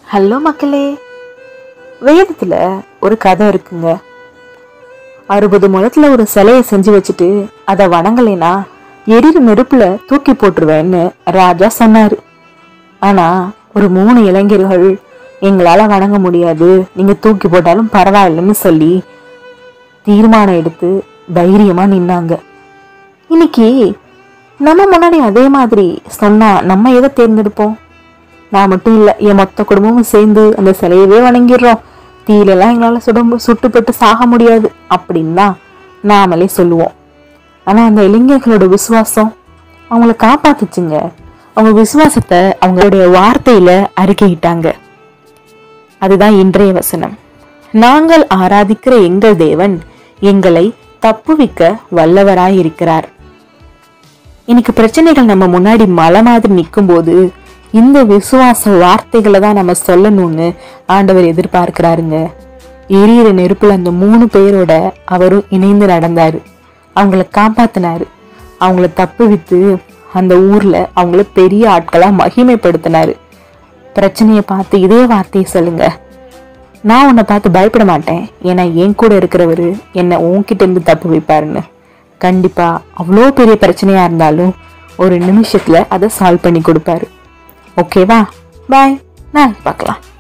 hello மக்களே வேதத்துல ஒரு கதை இருக்குங்க அறுபது முழத்துல ஒரு சிலையை செஞ்சு வச்சுட்டு அதை வணங்கலைனா எரிறு நெருப்புல தூக்கி போட்டுருவேன்னு ராஜா சொன்னாரு ஆனா ஒரு மூணு இளைஞர்கள் எங்களால வணங்க முடியாது நீங்க தூக்கி போட்டாலும் பரவாயில்லைன்னு சொல்லி தீர்மானம் எடுத்து தைரியமா நின்னாங்க இன்னைக்கு நம்ம முன்னாடி அதே மாதிரி சொன்னா நம்ம எதை தேர்ந்தெடுப்போம் நான் மட்டும் இல்லை என் மொத்த குடும்பமும் சேர்ந்து அந்த சிலையவே வணங்கிடுறோம் தீயிலெல்லாம் எங்களால் சுடம்பு சுட்டுப்பட்டு சாக முடியாது அப்படின்னா நாமளே சொல்லுவோம் ஆனா அந்த இளைஞர்களோட விசுவாசம் அவங்கள காப்பாத்துச்சுங்க அவங்க விசுவாசத்தை அவங்களுடைய வார்த்தையில அறிக்கையிட்டாங்க அதுதான் இன்றைய வசனம் நாங்கள் ஆராதிக்கிற எங்கள் தேவன் எங்களை தப்புவிக்க வல்லவராயிருக்கிறார் இன்னைக்கு பிரச்சனைகள் நம்ம முன்னாடி மலை மாதிரி நிக்கும்போது இந்த விசுவாச வார்த்தைகளை தான் நம்ம சொல்லணும்னு ஆண்டவர் எதிர்பார்க்கிறாருங்க எரியிற நெருப்புல அந்த மூணு பேரோட அவரும் இணைந்து நடந்தாரு அவங்கள காப்பாத்தினாரு அவங்கள தப்பு வித்து அந்த ஊர்ல அவங்கள பெரிய ஆட்களா மகிமைப்படுத்தினாரு பிரச்சனையை பார்த்து இதே வார்த்தையை சொல்லுங்க நான் உன்னை பார்த்து பயப்பட மாட்டேன் ஏன்னா என் கூட இருக்கிறவரு என்னை உன்கிட்ட இருந்து தப்பு வைப்பாருன்னு கண்டிப்பா அவ்வளோ பெரிய பிரச்சனையா இருந்தாலும் ஒரு நிமிஷத்துல அதை சால்வ் பண்ணி கொடுப்பாரு ஓகேவா பாய் நாளைக்கு பார்க்கலாம்